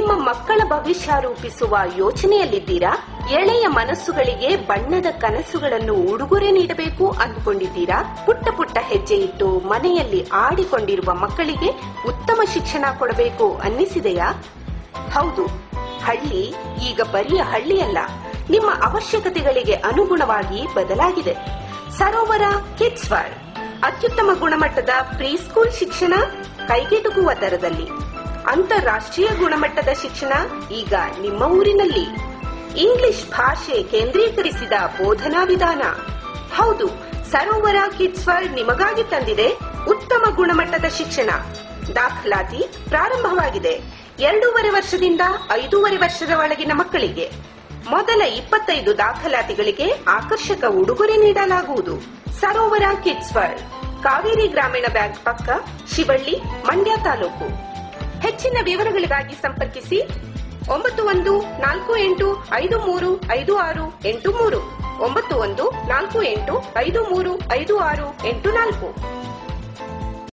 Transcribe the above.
ನಿಮ್ಮ ಮಕ್ಕಳ ಭವಿಷ್ಯ ರೂಪಿಸುವ ಯೋಚನೆಯಲ್ಲಿದ್ದೀರಾ ಎಳೆಯ ಮನಸ್ಸುಗಳಿಗೆ ಬಣ್ಣದ ಕನಸುಗಳನ್ನು ಉಡುಗೊರೆ ನೀಡಬೇಕು ಅಂದುಕೊಂಡಿದ್ದೀರಾ ಪುಟ್ಟ ಪುಟ್ಟ ಹೆಜ್ಜೆ ಇಟ್ಟು ಮನೆಯಲ್ಲಿ ಆಡಿಕೊಂಡಿರುವ ಮಕ್ಕಳಿಗೆ ಉತ್ತಮ ಶಿಕ್ಷಣ ಕೊಡಬೇಕು ಅನ್ನಿಸಿದೆಯಾ ಹೌದು ಹಳ್ಳಿ ಈಗ ಬರಿಯ ಹಳ್ಳಿಯಲ್ಲ ನಿಮ್ಮ ಅವಶ್ಯಕತೆಗಳಿಗೆ ಅನುಗುಣವಾಗಿ ಬದಲಾಗಿದೆ ಸರೋವರ ಕಿಡ್ಸ್ ವರ್ಲ್ಡ್ ಅತ್ಯುತ್ತಮ ಗುಣಮಟ್ಟದ ಪ್ರೀ ಸ್ಕೂಲ್ ಶಿಕ್ಷಣ ಕೈಗೆಟುಕುವ ದರದಲ್ಲಿ ಅಂತಾರಾಷ್ಟ್ರೀಯ ಗುಣಮಟ್ಟದ ಶಿಕ್ಷಣ ಈಗ ನಿಮ್ಮ ಊರಿನಲ್ಲಿ ಇಂಗ್ಲಿಷ್ ಭಾಷೆ ಕೇಂದ್ರೀಕರಿಸಿದ ಬೋಧನಾ ವಿಧಾನ ಹೌದು ಸರೋವರ ಕಿಡ್ಸ್ ವರ್ಲ್ಡ್ ನಿಮಗಾಗಿ ತಂದಿದೆ ಉತ್ತಮ ಗುಣಮಟ್ಟದ ಶಿಕ್ಷಣ ದಾಖಲಾತಿ ಪ್ರಾರಂಭವಾಗಿದೆ ಎರಡೂವರೆ ವರ್ಷದಿಂದ ಐದೂವರೆ ವರ್ಷದ ಒಳಗಿನ ಮಕ್ಕಳಿಗೆ ಮೊದಲ ಇಪ್ಪತ್ತೈದು ದಾಖಲಾತಿಗಳಿಗೆ ಆಕರ್ಷಕ ಉಡುಗೊರೆ ನೀಡಲಾಗುವುದು ಸರೋವರ ಕಿಡ್ಸ್ ವರ್ಲ್ಡ್ ಕಾವೇರಿ ಗ್ರಾಮೀಣ ಬ್ಯಾಂಕ್ ಪಕ್ಕ ಶಿವಳ್ಳಿ ಮಂಡ್ಯ ತಾಲೂಕು ಹೆಚ್ಚಿನ ವಿವರಗಳಿಗಾಗಿ ಸಂಪರ್ಕಿಸಿ ಒಂಬತ್ತು ಒಂದು ನಾಲ್ಕು ಎಂಟು ಐದು ಮೂರು ಐದು ಆರು ಎಂಟು ಮೂರು ಒಂಬತ್ತು ಒಂದು ನಾಲ್ಕು ಎಂಟು ಐದು ಮೂರು ಐದು ಆರು ಎಂಟು ನಾಲ್ಕು